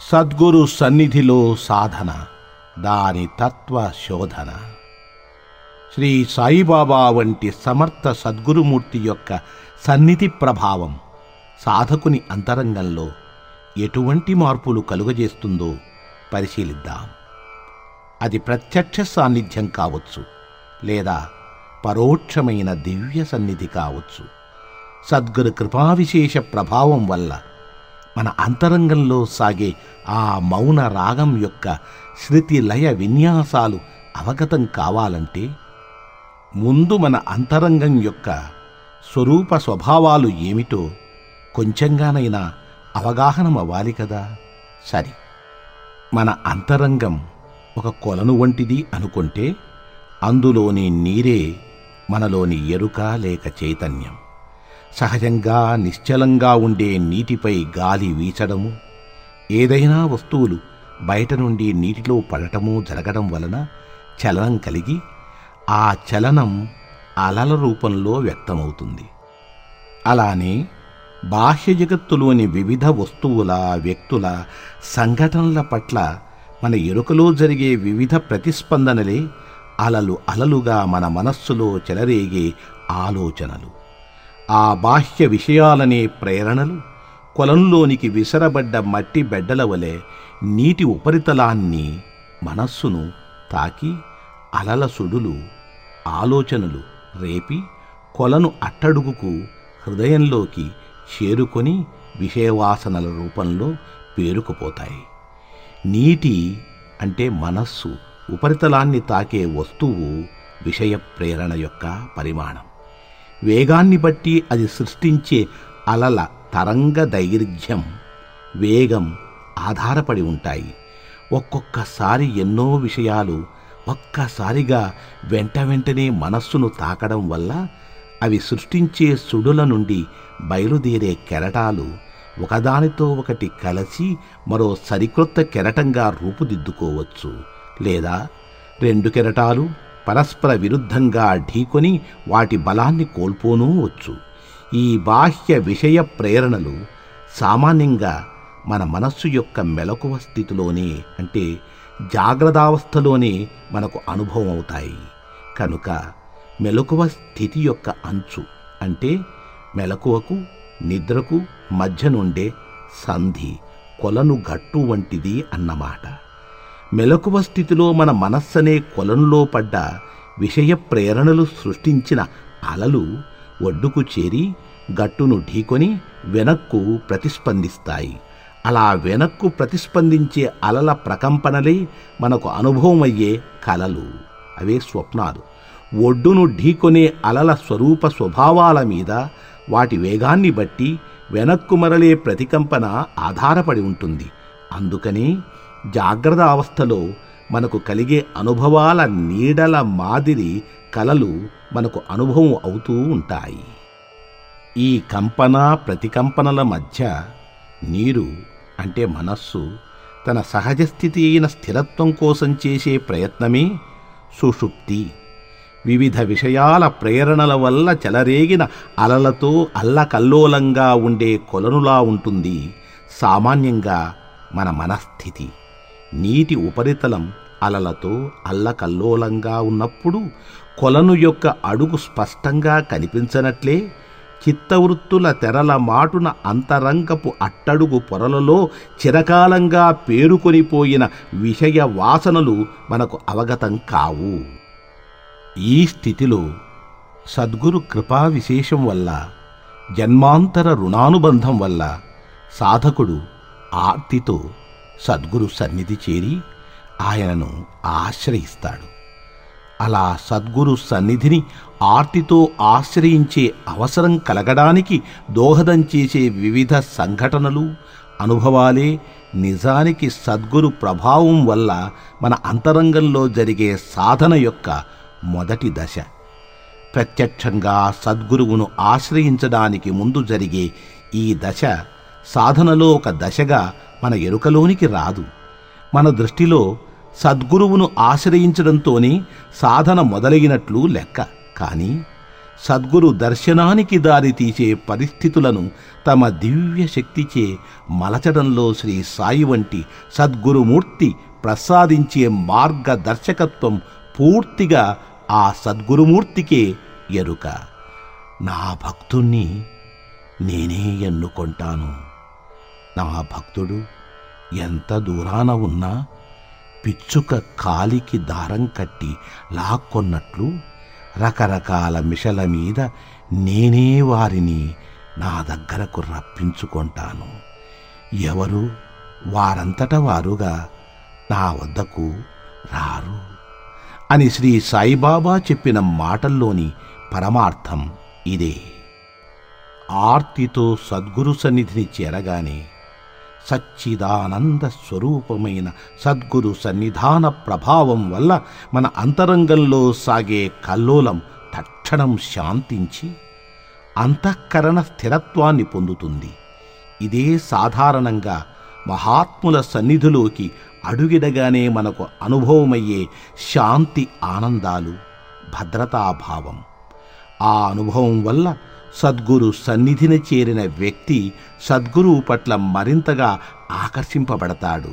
సద్గురు సన్నిధిలో సాధన దాని తత్వ శోధన శ్రీ సాయిబాబా వంటి సమర్థ సద్గురుమూర్తి యొక్క సన్నిధి ప్రభావం సాధకుని అంతరంగంలో ఎటువంటి మార్పులు కలుగజేస్తుందో పరిశీలిద్దాం అది ప్రత్యక్ష సాన్నిధ్యం కావచ్చు లేదా పరోక్షమైన దివ్య సన్నిధి కావచ్చు సద్గురు కృపావిశేష ప్రభావం వల్ల మన అంతరంగంలో సాగే ఆ మౌన రాగం యొక్క శృతి లయ విన్యాసాలు అవగతం కావాలంటే ముందు మన అంతరంగం యొక్క స్వరూప స్వభావాలు ఏమిటో కొంచెంగానైనా అవగాహనమవ్వాలి కదా సరి మన అంతరంగం ఒక కొలను వంటిది అనుకుంటే అందులోని నీరే మనలోని ఎరుక లేక చైతన్యం సహజంగా నిశ్చలంగా ఉండే నీటిపై గాలి వీచడము ఏదైనా వస్తువులు బయట నుండి నీటిలో పడటము జరగడం వలన చలనం కలిగి ఆ చలనం అలల రూపంలో వ్యక్తమవుతుంది అలానే బాహ్య జగత్తులోని వివిధ వస్తువుల వ్యక్తుల సంఘటనల పట్ల మన ఎరుకలో జరిగే వివిధ ప్రతిస్పందనలే అలలు అలలుగా మన మనస్సులో చెలరేగే ఆలోచనలు ఆ బాహ్య విషయాలనే ప్రేరణలు కొలంలోనికి విసరబడ్డ మట్టి బెడ్డల వలె నీటి ఉపరితలాన్ని మనస్సును తాకి అలల సుడులు ఆలోచనలు రేపి కొలను అట్టడుగుకు హృదయంలోకి చేరుకొని విషయవాసనల రూపంలో పేరుకుపోతాయి నీటి అంటే మనస్సు ఉపరితలాన్ని తాకే వస్తువు విషయ ప్రేరణ యొక్క పరిమాణం వేగాన్ని బట్టి అది సృష్టించే అలల తరంగ దైర్ఘ్యం వేగం ఆధారపడి ఉంటాయి ఒక్కొక్కసారి ఎన్నో విషయాలు ఒక్కసారిగా వెంట వెంటనే మనస్సును తాకడం వల్ల అవి సృష్టించే సుడుల నుండి బయలుదేరే కెరటాలు ఒకదానితో ఒకటి కలిసి మరో సరికొత్త కెరటంగా రూపుదిద్దుకోవచ్చు లేదా రెండు కెరటాలు పరస్పర విరుద్ధంగా ఢీకొని వాటి బలాన్ని కోల్పోనూ వచ్చు ఈ బాహ్య విషయ ప్రేరణలు సామాన్యంగా మన మనస్సు యొక్క మెలకువ స్థితిలోనే అంటే జాగ్రత్తావస్థలోనే మనకు అనుభవం అవుతాయి కనుక మెలకువ స్థితి యొక్క అంచు అంటే మెలకువకు నిద్రకు మధ్య నుండే సంధి కొలను గట్టు వంటిది అన్నమాట మెలకువ స్థితిలో మన మనస్సనే కొలంలో పడ్డ విషయ ప్రేరణలు సృష్టించిన అలలు ఒడ్డుకు చేరి గట్టును ఢీకొని వెనక్కు ప్రతిస్పందిస్తాయి అలా వెనక్కు ప్రతిస్పందించే అలల ప్రకంపనలే మనకు అనుభవమయ్యే కలలు అవే స్వప్నాలు ఒడ్డును ఢీకొనే అలల స్వరూప స్వభావాల మీద వాటి వేగాన్ని బట్టి వెనక్కు మరలే ప్రతికంపన ఆధారపడి ఉంటుంది అందుకని జాగ్రత్త అవస్థలో మనకు కలిగే అనుభవాల నీడల మాదిరి కలలు మనకు అనుభవం అవుతూ ఉంటాయి ఈ కంపన ప్రతికంపనల మధ్య నీరు అంటే మనస్సు తన సహజ స్థితి అయిన స్థిరత్వం కోసం చేసే ప్రయత్నమే సుషుప్తి వివిధ విషయాల ప్రేరణల వల్ల చెలరేగిన అలలతో అల్లకల్లోలంగా ఉండే కొలనులా ఉంటుంది సామాన్యంగా మన మనస్థితి నీటి ఉపరితలం అలలతో అల్లకల్లోలంగా ఉన్నప్పుడు కొలను యొక్క అడుగు స్పష్టంగా కనిపించనట్లే చిత్తవృత్తుల తెరల మాటున అంతరంగపు అట్టడుగు పొరలలో చిరకాలంగా పేరుకొనిపోయిన విషయ వాసనలు మనకు అవగతం కావు ఈ స్థితిలో సద్గురు కృపా విశేషం వల్ల జన్మాంతర రుణానుబంధం వల్ల సాధకుడు ఆర్తితో సద్గురు సన్నిధి చేరి ఆయనను ఆశ్రయిస్తాడు అలా సద్గురు సన్నిధిని ఆర్తితో ఆశ్రయించే అవసరం కలగడానికి దోహదం చేసే వివిధ సంఘటనలు అనుభవాలే నిజానికి సద్గురు ప్రభావం వల్ల మన అంతరంగంలో జరిగే సాధన యొక్క మొదటి దశ ప్రత్యక్షంగా సద్గురువును ఆశ్రయించడానికి ముందు జరిగే ఈ దశ సాధనలో ఒక దశగా మన ఎరుకలోనికి రాదు మన దృష్టిలో సద్గురువును ఆశ్రయించడంతోనే సాధన మొదలైనట్లు లెక్క కానీ సద్గురు దర్శనానికి దారితీసే పరిస్థితులను తమ దివ్య శక్తిచే మలచడంలో శ్రీ సాయి వంటి సద్గురుమూర్తి ప్రసాదించే మార్గదర్శకత్వం పూర్తిగా ఆ సద్గురుమూర్తికే ఎరుక నా భక్తుణ్ణి నేనే ఎన్నుకొంటాను నా భక్తుడు ఎంత దూరాన ఉన్నా పిచ్చుక కాలికి దారం కట్టి లాక్కొన్నట్లు రకరకాల మిషల మీద నేనే వారిని నా దగ్గరకు రప్పించుకుంటాను ఎవరు వారంతట వారుగా నా వద్దకు రారు అని శ్రీ సాయిబాబా చెప్పిన మాటల్లోని పరమార్థం ఇదే ఆర్తితో సద్గురు సన్నిధిని చేరగానే సచ్చిదానంద స్వరూపమైన సద్గురు సన్నిధాన ప్రభావం వల్ల మన అంతరంగంలో సాగే కల్లోలం తక్షణం శాంతించి అంతఃకరణ స్థిరత్వాన్ని పొందుతుంది ఇదే సాధారణంగా మహాత్ముల సన్నిధిలోకి అడుగిడగానే మనకు అనుభవమయ్యే శాంతి ఆనందాలు భద్రతాభావం ఆ అనుభవం వల్ల సద్గురు సన్నిధిని చేరిన వ్యక్తి సద్గురువు పట్ల మరింతగా ఆకర్షింపబడతాడు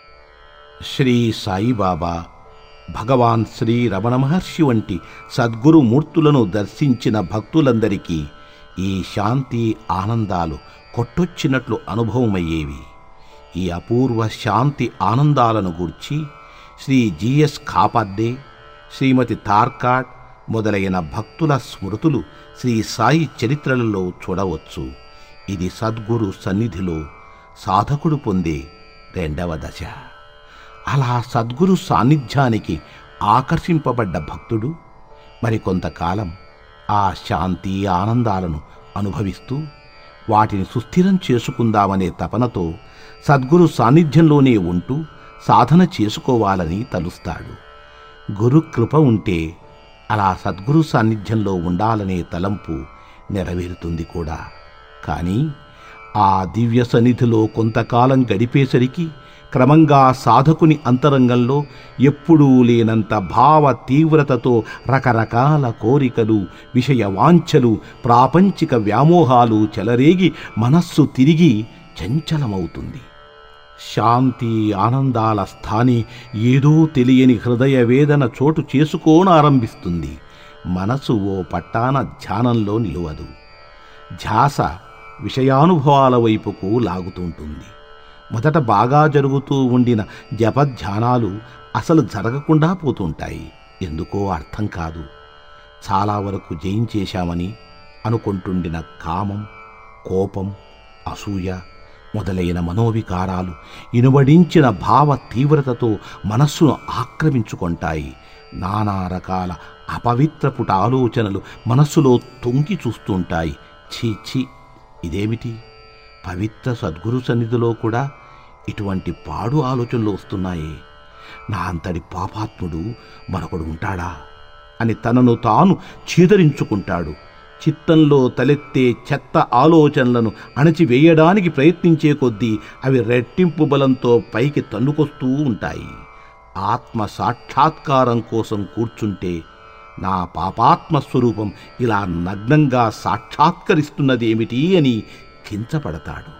శ్రీ సాయిబాబా భగవాన్ శ్రీ రమణ మహర్షి వంటి సద్గురు మూర్తులను దర్శించిన భక్తులందరికీ ఈ శాంతి ఆనందాలు కొట్టొచ్చినట్లు అనుభవమయ్యేవి ఈ అపూర్వ శాంతి ఆనందాలను గూర్చి శ్రీ జిఎస్ కాపాడ్డే శ్రీమతి తార్కాడ్ మొదలైన భక్తుల స్మృతులు శ్రీ సాయి చరిత్రలలో చూడవచ్చు ఇది సద్గురు సన్నిధిలో సాధకుడు పొందే రెండవ దశ అలా సద్గురు సాన్నిధ్యానికి ఆకర్షింపబడ్డ భక్తుడు మరికొంతకాలం ఆ శాంతి ఆనందాలను అనుభవిస్తూ వాటిని సుస్థిరం చేసుకుందామనే తపనతో సద్గురు సాన్నిధ్యంలోనే ఉంటూ సాధన చేసుకోవాలని తలుస్తాడు గురు కృప ఉంటే అలా సద్గురు సాన్నిధ్యంలో ఉండాలనే తలంపు నెరవేరుతుంది కూడా కానీ ఆ దివ్య సన్నిధిలో కొంతకాలం గడిపేసరికి క్రమంగా సాధకుని అంతరంగంలో ఎప్పుడూ లేనంత భావ తీవ్రతతో రకరకాల కోరికలు విషయ వాంఛలు ప్రాపంచిక వ్యామోహాలు చెలరేగి మనస్సు తిరిగి చంచలమవుతుంది శాంతి ఆనందాల స్థాని ఏదో తెలియని హృదయ వేదన చోటు చేసుకోనారంభిస్తుంది మనసు ఓ పట్టాన ధ్యానంలో నిలువదు ధ్యాస విషయానుభవాల వైపుకు లాగుతుంటుంది మొదట బాగా జరుగుతూ ఉండిన జపధ్యానాలు అసలు జరగకుండా పోతుంటాయి ఎందుకో అర్థం కాదు చాలా వరకు జయించేశామని అనుకుంటుండిన కామం కోపం అసూయ మొదలైన మనోవికారాలు ఇనుబడించిన భావ తీవ్రతతో మనస్సును ఆక్రమించుకుంటాయి నానా రకాల అపవిత్రపుట ఆలోచనలు మనస్సులో తొంగి చూస్తుంటాయి ఛీ ఛీ ఇదేమిటి పవిత్ర సద్గురు సన్నిధిలో కూడా ఇటువంటి పాడు ఆలోచనలు వస్తున్నాయే నా అంతటి పాపాత్ముడు మరొకడు ఉంటాడా అని తనను తాను చీదరించుకుంటాడు చిత్తంలో తలెత్తే చెత్త ఆలోచనలను అణచివేయడానికి ప్రయత్నించే కొద్దీ అవి రెట్టింపు బలంతో పైకి తన్నుకొస్తూ ఉంటాయి ఆత్మ సాక్షాత్కారం కోసం కూర్చుంటే నా పాపాత్మ స్వరూపం ఇలా నగ్నంగా సాక్షాత్కరిస్తున్నదేమిటి అని కించపడతాడు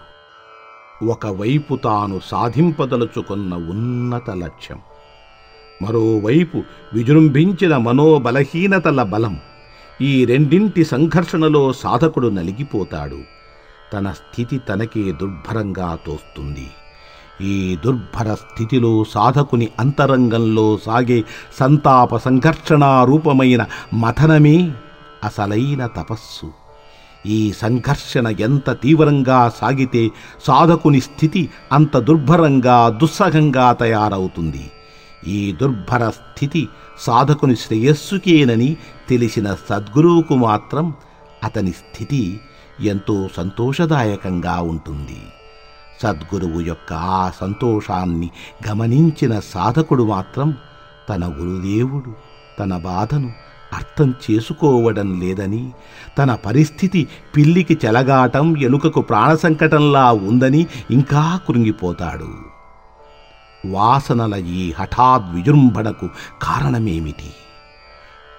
ఒకవైపు తాను సాధింపదలుచుకున్న ఉన్నత లక్ష్యం మరోవైపు విజృంభించిన మనోబలహీనతల బలం ఈ రెండింటి సంఘర్షణలో సాధకుడు నలిగిపోతాడు తన స్థితి తనకే దుర్భరంగా తోస్తుంది ఈ దుర్భర స్థితిలో సాధకుని అంతరంగంలో సాగే సంతాప సంఘర్షణ రూపమైన మథనమే అసలైన తపస్సు ఈ సంఘర్షణ ఎంత తీవ్రంగా సాగితే సాధకుని స్థితి అంత దుర్భరంగా దుస్సహంగా తయారవుతుంది ఈ దుర్భర స్థితి సాధకుని శ్రేయస్సుకేనని తెలిసిన సద్గురువుకు మాత్రం అతని స్థితి ఎంతో సంతోషదాయకంగా ఉంటుంది సద్గురువు యొక్క ఆ సంతోషాన్ని గమనించిన సాధకుడు మాత్రం తన గురుదేవుడు తన బాధను అర్థం చేసుకోవడం లేదని తన పరిస్థితి పిల్లికి చెలగాటం ఎలుకకు ప్రాణ సంకటంలా ఉందని ఇంకా కృంగిపోతాడు వాసనల ఈ హఠాత్ విజృంభణకు కారణమేమిటి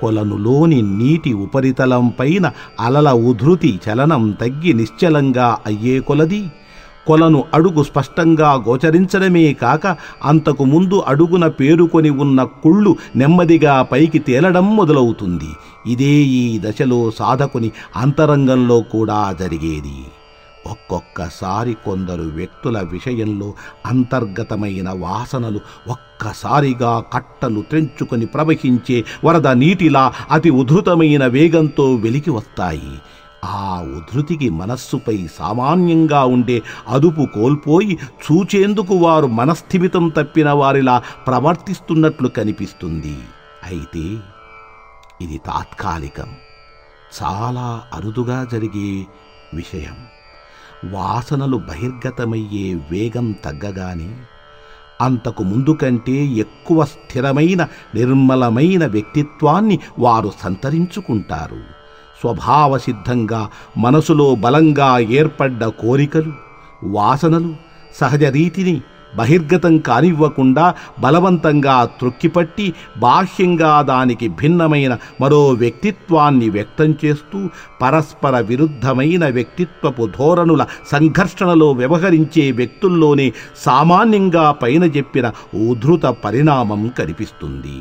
కొలనులోని నీటి ఉపరితలం పైన అలల ఉధృతి చలనం తగ్గి నిశ్చలంగా అయ్యే కొలది కొలను అడుగు స్పష్టంగా గోచరించడమే కాక అంతకు ముందు అడుగున పేరుకొని ఉన్న కుళ్ళు నెమ్మదిగా పైకి తేలడం మొదలవుతుంది ఇదే ఈ దశలో సాధకుని అంతరంగంలో కూడా జరిగేది ఒక్కొక్కసారి కొందరు వ్యక్తుల విషయంలో అంతర్గతమైన వాసనలు ఒక్కసారిగా కట్టలు తెంచుకొని ప్రవహించే వరద నీటిలా అతి ఉధృతమైన వేగంతో వెలికి వస్తాయి ఆ ఉధృతికి మనస్సుపై సామాన్యంగా ఉండే అదుపు కోల్పోయి చూచేందుకు వారు మనస్థిమితం తప్పిన వారిలా ప్రవర్తిస్తున్నట్లు కనిపిస్తుంది అయితే ఇది తాత్కాలికం చాలా అరుదుగా జరిగే విషయం వాసనలు బహిర్గతమయ్యే వేగం తగ్గగానే అంతకు ముందు కంటే ఎక్కువ స్థిరమైన నిర్మలమైన వ్యక్తిత్వాన్ని వారు సంతరించుకుంటారు స్వభావసిద్ధంగా మనసులో బలంగా ఏర్పడ్డ కోరికలు వాసనలు సహజ రీతిని బహిర్గతం కానివ్వకుండా బలవంతంగా త్రొక్కిపట్టి బాహ్యంగా దానికి భిన్నమైన మరో వ్యక్తిత్వాన్ని వ్యక్తం చేస్తూ పరస్పర విరుద్ధమైన వ్యక్తిత్వపు ధోరణుల సంఘర్షణలో వ్యవహరించే వ్యక్తుల్లోనే సామాన్యంగా పైన చెప్పిన ఉధృత పరిణామం కనిపిస్తుంది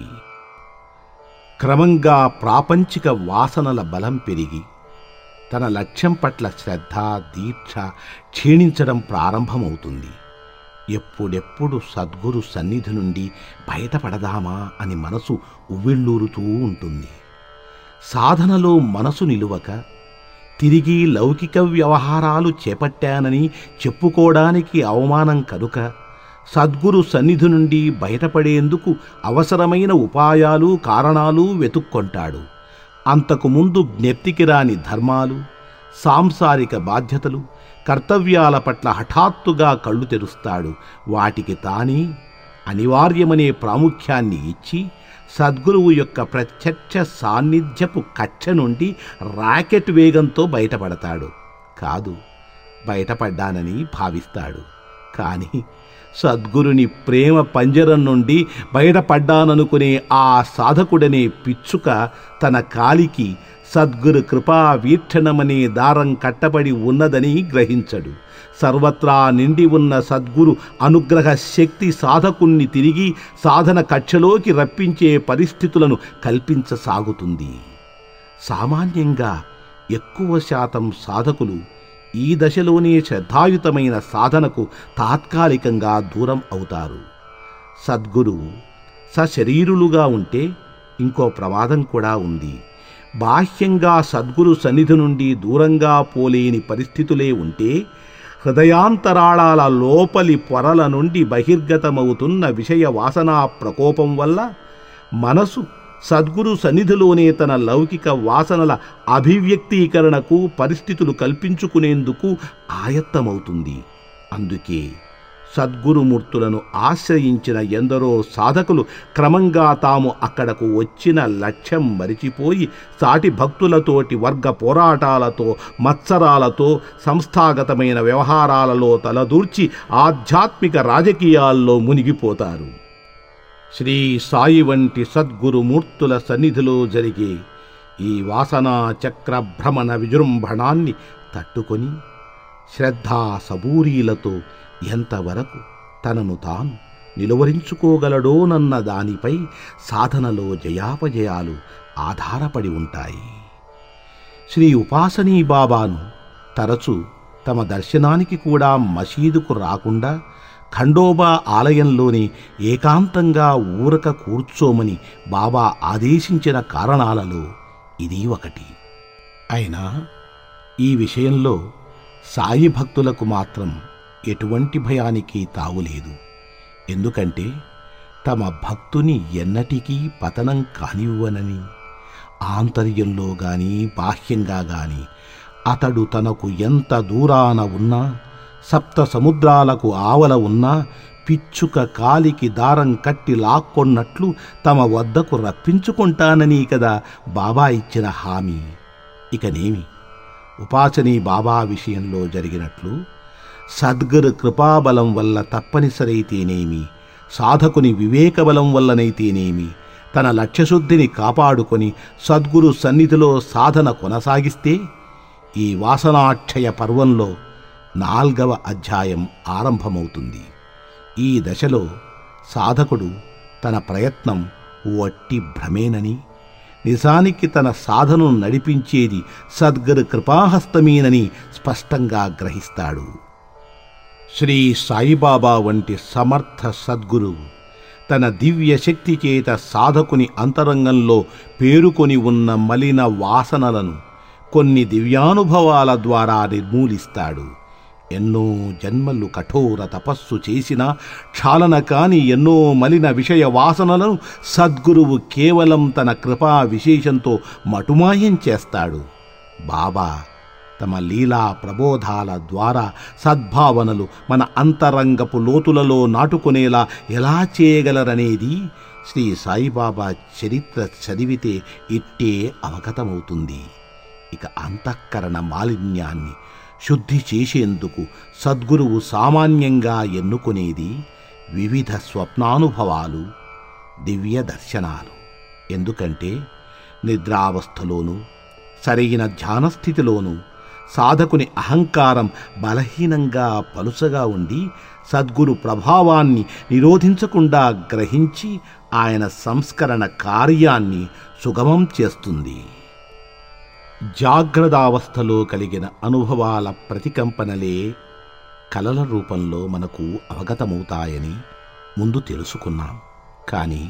క్రమంగా ప్రాపంచిక వాసనల బలం పెరిగి తన లక్ష్యం పట్ల శ్రద్ధ దీక్ష క్షీణించడం ప్రారంభమవుతుంది ఎప్పుడెప్పుడు సద్గురు సన్నిధి నుండి బయటపడదామా అని మనసు ఉవ్విళ్ళూరుతూ ఉంటుంది సాధనలో మనసు నిలువక తిరిగి లౌకిక వ్యవహారాలు చేపట్టానని చెప్పుకోవడానికి అవమానం కనుక సద్గురు సన్నిధి నుండి బయటపడేందుకు అవసరమైన ఉపాయాలు కారణాలు వెతుక్కొంటాడు అంతకుముందు జ్ఞప్తికి రాని ధర్మాలు సాంసారిక బాధ్యతలు కర్తవ్యాల పట్ల హఠాత్తుగా కళ్ళు తెరుస్తాడు వాటికి తానే అనివార్యమనే ప్రాముఖ్యాన్ని ఇచ్చి సద్గురువు యొక్క ప్రత్యక్ష సాన్నిధ్యపు కక్ష నుండి రాకెట్ వేగంతో బయటపడతాడు కాదు బయటపడ్డానని భావిస్తాడు కానీ సద్గురుని ప్రేమ పంజరం నుండి బయటపడ్డాననుకునే ఆ సాధకుడనే పిచ్చుక తన కాలికి సద్గురు కృపా వీక్షణమనే దారం కట్టబడి ఉన్నదని గ్రహించడు సర్వత్రా నిండి ఉన్న సద్గురు అనుగ్రహ శక్తి సాధకుణ్ణి తిరిగి సాధన కక్షలోకి రప్పించే పరిస్థితులను కల్పించసాగుతుంది సామాన్యంగా ఎక్కువ శాతం సాధకులు ఈ దశలోనే శ్రద్ధాయుతమైన సాధనకు తాత్కాలికంగా దూరం అవుతారు సద్గురు సశరీరులుగా ఉంటే ఇంకో ప్రమాదం కూడా ఉంది బాహ్యంగా సద్గురు సన్నిధి నుండి దూరంగా పోలేని పరిస్థితులే ఉంటే హృదయాంతరాళాల లోపలి పొరల నుండి బహిర్గతమవుతున్న విషయ వాసనా ప్రకోపం వల్ల మనసు సద్గురు సన్నిధిలోనే తన లౌకిక వాసనల అభివ్యక్తీకరణకు పరిస్థితులు కల్పించుకునేందుకు ఆయత్తమవుతుంది అందుకే సద్గురుమూర్తులను ఆశ్రయించిన ఎందరో సాధకులు క్రమంగా తాము అక్కడకు వచ్చిన లక్ష్యం మరిచిపోయి సాటి భక్తులతోటి వర్గ పోరాటాలతో మత్సరాలతో సంస్థాగతమైన వ్యవహారాలలో తలదూర్చి ఆధ్యాత్మిక రాజకీయాల్లో మునిగిపోతారు శ్రీ సాయి వంటి సద్గురుమూర్తుల సన్నిధిలో జరిగే ఈ వాసనా చక్ర భ్రమణ విజృంభణాన్ని తట్టుకొని శ్రద్ధా సబూరీలతో ఎంతవరకు తనను తాను నిలువరించుకోగలడోనన్న దానిపై సాధనలో జయాపజయాలు ఆధారపడి ఉంటాయి శ్రీ ఉపాసనీ బాబాను తరచు తమ దర్శనానికి కూడా మసీదుకు రాకుండా ఖండోబా ఆలయంలోని ఏకాంతంగా ఊరక కూర్చోమని బాబా ఆదేశించిన కారణాలలో ఇది ఒకటి అయినా ఈ విషయంలో సాయి భక్తులకు మాత్రం ఎటువంటి భయానికి తావులేదు ఎందుకంటే తమ భక్తుని ఎన్నటికీ పతనం కానివ్వనని ఆంతర్యంలో గాని బాహ్యంగా గాని అతడు తనకు ఎంత దూరాన ఉన్నా సప్త సముద్రాలకు ఆవల ఉన్నా పిచ్చుక కాలికి దారం కట్టి లాక్కొన్నట్లు తమ వద్దకు రప్పించుకుంటానని కదా బాబా ఇచ్చిన హామీ ఇకనేమి ఉపాసనీ బాబా విషయంలో జరిగినట్లు సద్గురు కృపాబలం వల్ల తప్పనిసరైతేనేమి సాధకుని వివేకబలం వల్లనైతేనేమి తన లక్ష్యశుద్ధిని కాపాడుకొని సద్గురు సన్నిధిలో సాధన కొనసాగిస్తే ఈ వాసనాక్షయ పర్వంలో నాల్గవ అధ్యాయం ఆరంభమవుతుంది ఈ దశలో సాధకుడు తన ప్రయత్నం వట్టి భ్రమేనని నిజానికి తన సాధనను నడిపించేది సద్గురు కృపాహస్తమేనని స్పష్టంగా గ్రహిస్తాడు శ్రీ సాయిబాబా వంటి సమర్థ సద్గురువు తన దివ్య శక్తి చేత సాధకుని అంతరంగంలో పేరుకొని ఉన్న మలిన వాసనలను కొన్ని దివ్యానుభవాల ద్వారా నిర్మూలిస్తాడు ఎన్నో జన్మలు కఠోర తపస్సు చేసినా క్షాళన కాని ఎన్నో మలిన విషయ వాసనలను సద్గురువు కేవలం తన కృపా విశేషంతో మటుమాయం చేస్తాడు బాబా తమ లీలా ప్రబోధాల ద్వారా సద్భావనలు మన అంతరంగపు లోతులలో నాటుకునేలా ఎలా చేయగలరనేది శ్రీ సాయిబాబా చరిత్ర చదివితే ఇట్టే అవగతమవుతుంది ఇక అంతఃకరణ మాలిన్యాన్ని శుద్ధి చేసేందుకు సద్గురువు సామాన్యంగా ఎన్నుకునేది వివిధ స్వప్నానుభవాలు దివ్య దర్శనాలు ఎందుకంటే నిద్రావస్థలోనూ సరైన ధ్యానస్థితిలోనూ సాధకుని అహంకారం బలహీనంగా పలుసగా ఉండి సద్గురు ప్రభావాన్ని నిరోధించకుండా గ్రహించి ఆయన సంస్కరణ కార్యాన్ని సుగమం చేస్తుంది జాగ్రత్తావస్థలో కలిగిన అనుభవాల ప్రతికంపనలే కలల రూపంలో మనకు అవగతమవుతాయని ముందు తెలుసుకున్నాం కానీ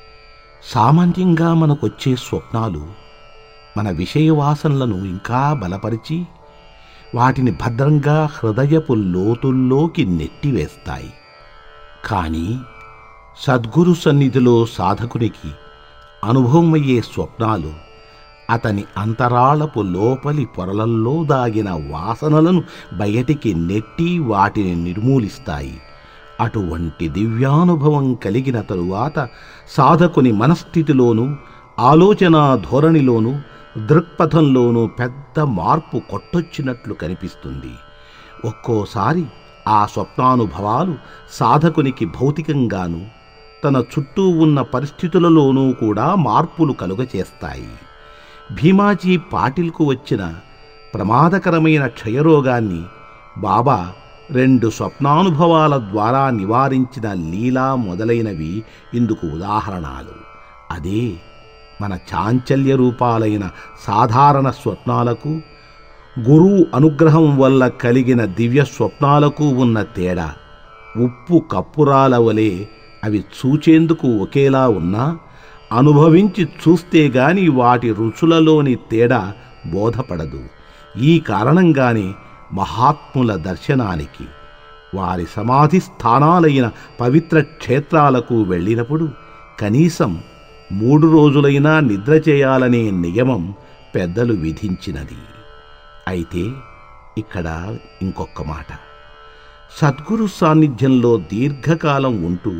సామాన్యంగా మనకొచ్చే స్వప్నాలు మన విషయ వాసనలను ఇంకా బలపరిచి వాటిని భద్రంగా హృదయపు లోతుల్లోకి నెట్టివేస్తాయి కానీ సద్గురు సన్నిధిలో సాధకునికి అనుభవమయ్యే స్వప్నాలు అతని అంతరాళపు లోపలి పొరలల్లో దాగిన వాసనలను బయటికి నెట్టి వాటిని నిర్మూలిస్తాయి అటువంటి దివ్యానుభవం కలిగిన తరువాత సాధకుని మనస్థితిలోనూ ఆలోచన ధోరణిలోనూ దృక్పథంలోనూ పెద్ద మార్పు కొట్టొచ్చినట్లు కనిపిస్తుంది ఒక్కోసారి ఆ స్వప్నానుభవాలు సాధకునికి భౌతికంగాను తన చుట్టూ ఉన్న పరిస్థితులలోనూ కూడా మార్పులు కలుగచేస్తాయి భీమాజీ పాటిల్కు వచ్చిన ప్రమాదకరమైన క్షయరోగాన్ని బాబా రెండు స్వప్నానుభవాల ద్వారా నివారించిన లీలా మొదలైనవి ఇందుకు ఉదాహరణలు అదే మన చాంచల్య రూపాలైన సాధారణ స్వప్నాలకు గురువు అనుగ్రహం వల్ల కలిగిన దివ్య స్వప్నాలకు ఉన్న తేడా ఉప్పు కప్పురాల వలె అవి చూచేందుకు ఒకేలా ఉన్నా అనుభవించి చూస్తే గాని వాటి రుచులలోని తేడా బోధపడదు ఈ కారణంగానే మహాత్ముల దర్శనానికి వారి సమాధి స్థానాలైన పవిత్ర క్షేత్రాలకు వెళ్ళినప్పుడు కనీసం మూడు రోజులైనా నిద్ర చేయాలనే నియమం పెద్దలు విధించినది అయితే ఇక్కడ ఇంకొక మాట సద్గురు సాన్నిధ్యంలో దీర్ఘకాలం ఉంటూ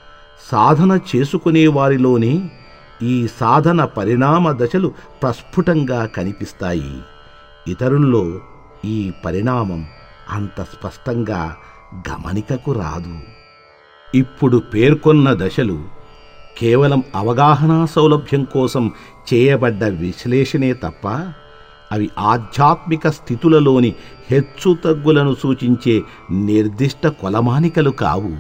సాధన చేసుకునే వారిలోనే ఈ సాధన పరిణామ దశలు ప్రస్ఫుటంగా కనిపిస్తాయి ఇతరుల్లో ఈ పరిణామం అంత స్పష్టంగా గమనికకు రాదు ఇప్పుడు పేర్కొన్న దశలు కేవలం అవగాహన సౌలభ్యం కోసం చేయబడ్డ విశ్లేషణే తప్ప అవి ఆధ్యాత్మిక స్థితులలోని హెచ్చుతగ్గులను సూచించే నిర్దిష్ట కొలమానికలు కావు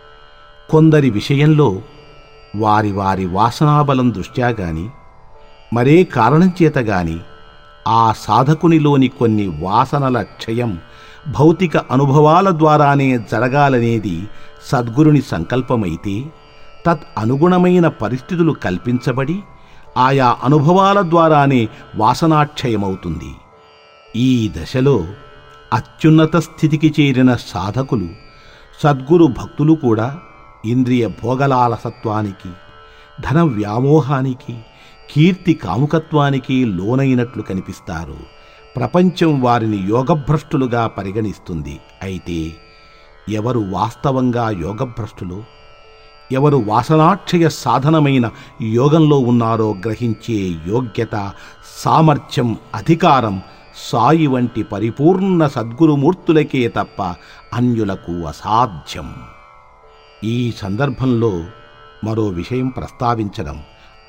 కొందరి విషయంలో వారి వారి వాసనాబలం దృష్ట్యా గాని మరే కారణం చేత గాని ఆ సాధకునిలోని కొన్ని వాసనల క్షయం భౌతిక అనుభవాల ద్వారానే జరగాలనేది సద్గురుని సంకల్పమైతే తత్ అనుగుణమైన పరిస్థితులు కల్పించబడి ఆయా అనుభవాల ద్వారానే వాసనాక్షయమవుతుంది ఈ దశలో అత్యున్నత స్థితికి చేరిన సాధకులు సద్గురు భక్తులు కూడా ఇంద్రియ భోగలాలసత్వానికి ధన వ్యామోహానికి కీర్తి కాముకత్వానికి లోనైనట్లు కనిపిస్తారు ప్రపంచం వారిని యోగభ్రష్టులుగా పరిగణిస్తుంది అయితే ఎవరు వాస్తవంగా యోగభ్రష్టులు ఎవరు వాసనాక్షయ సాధనమైన యోగంలో ఉన్నారో గ్రహించే యోగ్యత సామర్థ్యం అధికారం సాయి వంటి పరిపూర్ణ సద్గురుమూర్తులకే తప్ప అన్యులకు అసాధ్యం ఈ సందర్భంలో మరో విషయం ప్రస్తావించడం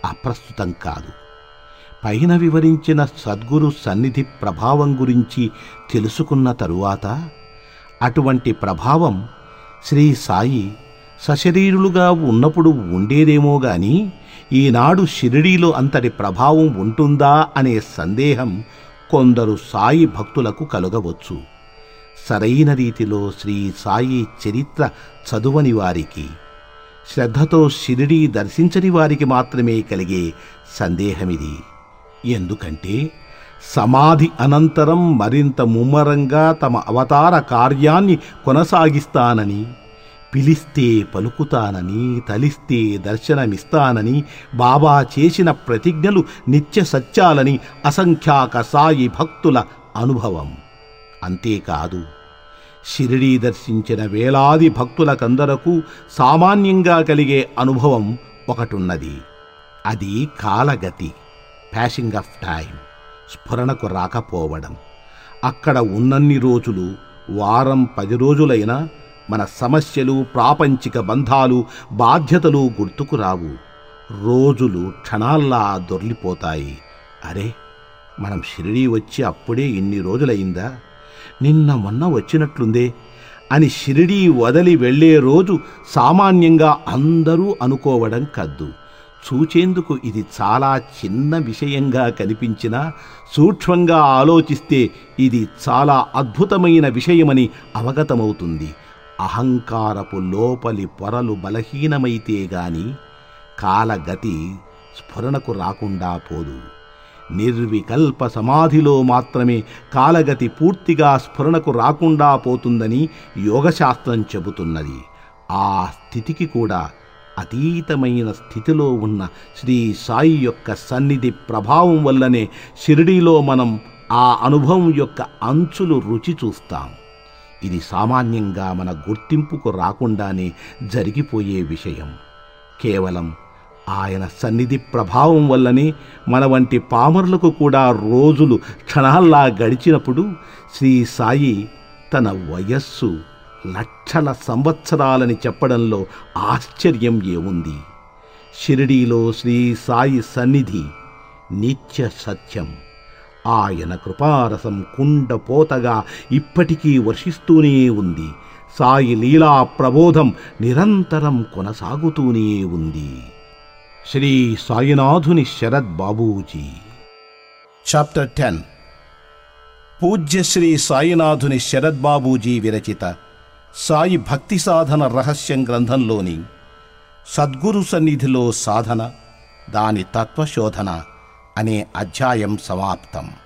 అప్రస్తుతం కాదు పైన వివరించిన సద్గురు సన్నిధి ప్రభావం గురించి తెలుసుకున్న తరువాత అటువంటి ప్రభావం శ్రీ సాయి సశరీరులుగా ఉన్నప్పుడు ఉండేదేమో గాని ఈనాడు షిరిడీలో అంతటి ప్రభావం ఉంటుందా అనే సందేహం కొందరు సాయి భక్తులకు కలుగవచ్చు సరైన రీతిలో శ్రీ సాయి చరిత్ర చదువని వారికి శ్రద్ధతో షిరిడీ దర్శించని వారికి మాత్రమే కలిగే సందేహమిది ఎందుకంటే సమాధి అనంతరం మరింత ముమ్మరంగా తమ అవతార కార్యాన్ని కొనసాగిస్తానని పిలిస్తే పలుకుతానని తలిస్తే దర్శనమిస్తానని బాబా చేసిన ప్రతిజ్ఞలు నిత్య సత్యాలని అసంఖ్యాక సాయి భక్తుల అనుభవం అంతేకాదు షిరిడీ దర్శించిన వేలాది భక్తులకందరకు సామాన్యంగా కలిగే అనుభవం ఒకటున్నది అది కాలగతి ప్యాసింగ్ ఆఫ్ టైం స్ఫురణకు రాకపోవడం అక్కడ ఉన్నన్ని రోజులు వారం పది రోజులైనా మన సమస్యలు ప్రాపంచిక బంధాలు బాధ్యతలు గుర్తుకు రావు రోజులు క్షణాల్లా దొర్లిపోతాయి అరే మనం షిరిడీ వచ్చి అప్పుడే ఇన్ని రోజులైందా నిన్న మొన్న వచ్చినట్లుందే అని షిరిడీ వదిలి వెళ్ళే రోజు సామాన్యంగా అందరూ అనుకోవడం కద్దు చూచేందుకు ఇది చాలా చిన్న విషయంగా కనిపించినా సూక్ష్మంగా ఆలోచిస్తే ఇది చాలా అద్భుతమైన విషయమని అవగతమవుతుంది అహంకారపు లోపలి పొరలు బలహీనమైతే గాని కాలగతి స్ఫురణకు రాకుండా పోదు నిర్వికల్ప సమాధిలో మాత్రమే కాలగతి పూర్తిగా స్ఫురణకు రాకుండా పోతుందని యోగశాస్త్రం చెబుతున్నది ఆ స్థితికి కూడా అతీతమైన స్థితిలో ఉన్న శ్రీ సాయి యొక్క సన్నిధి ప్రభావం వల్లనే షిరిడీలో మనం ఆ అనుభవం యొక్క అంచులు రుచి చూస్తాం ఇది సామాన్యంగా మన గుర్తింపుకు రాకుండానే జరిగిపోయే విషయం కేవలం ఆయన సన్నిధి ప్రభావం వల్లనే మన వంటి పామరులకు కూడా రోజులు క్షణాల్లా గడిచినప్పుడు శ్రీ సాయి తన వయస్సు లక్షల సంవత్సరాలని చెప్పడంలో ఆశ్చర్యం ఏముంది షిరిడీలో శ్రీ సాయి సన్నిధి నిత్య సత్యం ఆయన కృపారసం కుండపోతగా ఇప్పటికీ వర్షిస్తూనే ఉంది సాయి లీలా ప్రబోధం నిరంతరం కొనసాగుతూనే ఉంది శ్రీ సాయినాథుని శరద్ బాబూజీ చాప్టర్ టెన్ పూజ్య శ్రీ సాయినాథుని శరద్ బాబూజీ విరచిత సాయి భక్తి సాధన రహస్యం గ్రంథంలోని సద్గురు సన్నిధిలో సాధన దాని తత్వశోధన అనే అధ్యాయం సమాప్తం